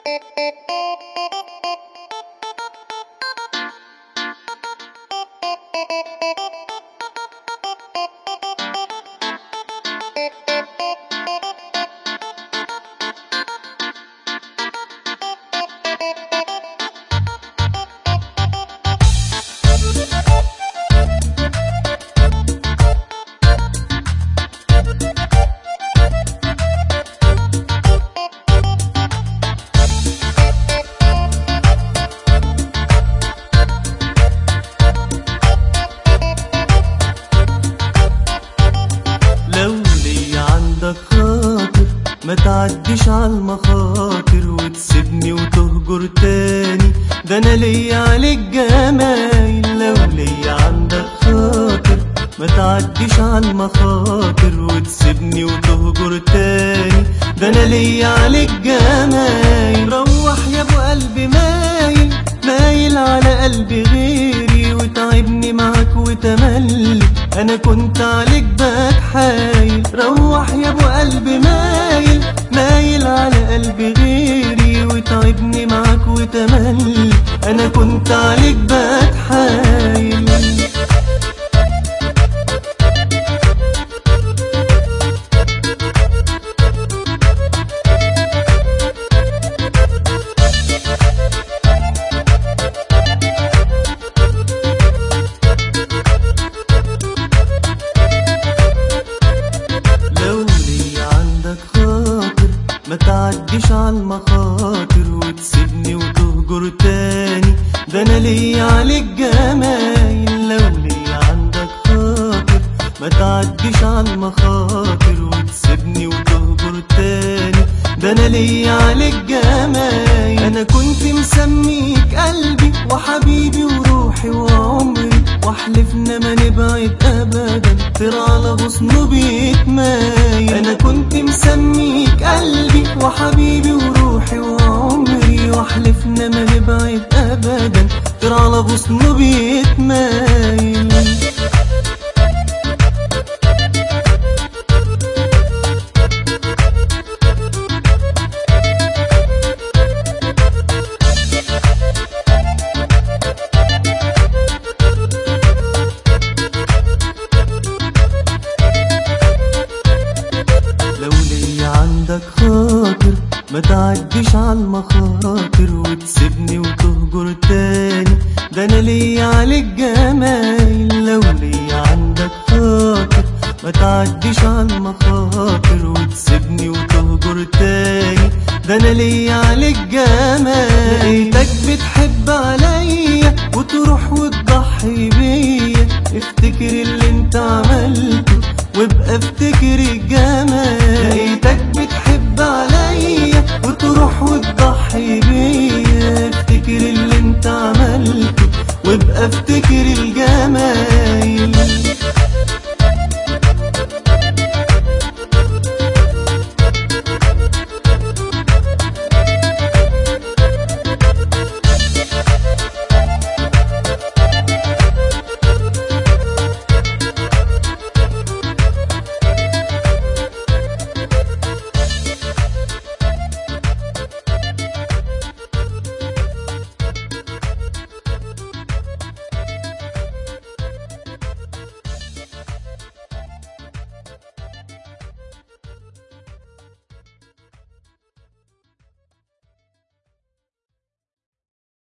لو لي عندك خاطر ما تعديش عالمخاطر وتسيبني وتهجر تاني ده انا ليا عليك جمايل لو لي عندك خاطر ما تعديش عالمخاطر وتسيبني وتهجر تاني ده انا ليا عليك جمايل روح يا ابو قلبي مايل مايل على قلبي غيري وتعبني معاك وتملي انا كنت عليك بتحايل روح يا ابو قلبي مايل مايل على قلبي غيري وتعبني معاك وتملي انا كنت عليك بتحايل لو لي عندك خاطر ما تعديش عالمخاطر وتسيبني وتهجر تاني ده انا ليا عليك جمايل لو لي عندك خاطر ما تعديش عالمخاطر وتسيبني وتهجر تاني ده انا ليا عليك جمايل انا كنت مسميك قلبي وحبيبي وروحي وعمري واحلفنا ما نبعد ابدا طير على غصنه بيتمايل انا كنت مسميك قلبي وحبيبي وروحي وعمري واحلفنا ما نبعد ابدا طير على غصنه بيتمايل لو لي عندك خاطر ما تعديش عالمخاطر وتسيبني وتهجر تاني ده انا ليا عليك جمايل لو لي عندك خاطر ما تعديش عالمخاطر وتسيبني وتهجر تاني ده انا ليا عليك جمايل لقيتك بتحب عليا وتروح وتضحي بيا افتكر اللي انت عملته وابقى افتكر الجمال لقيتك بتحب عليا وتروح وتضحي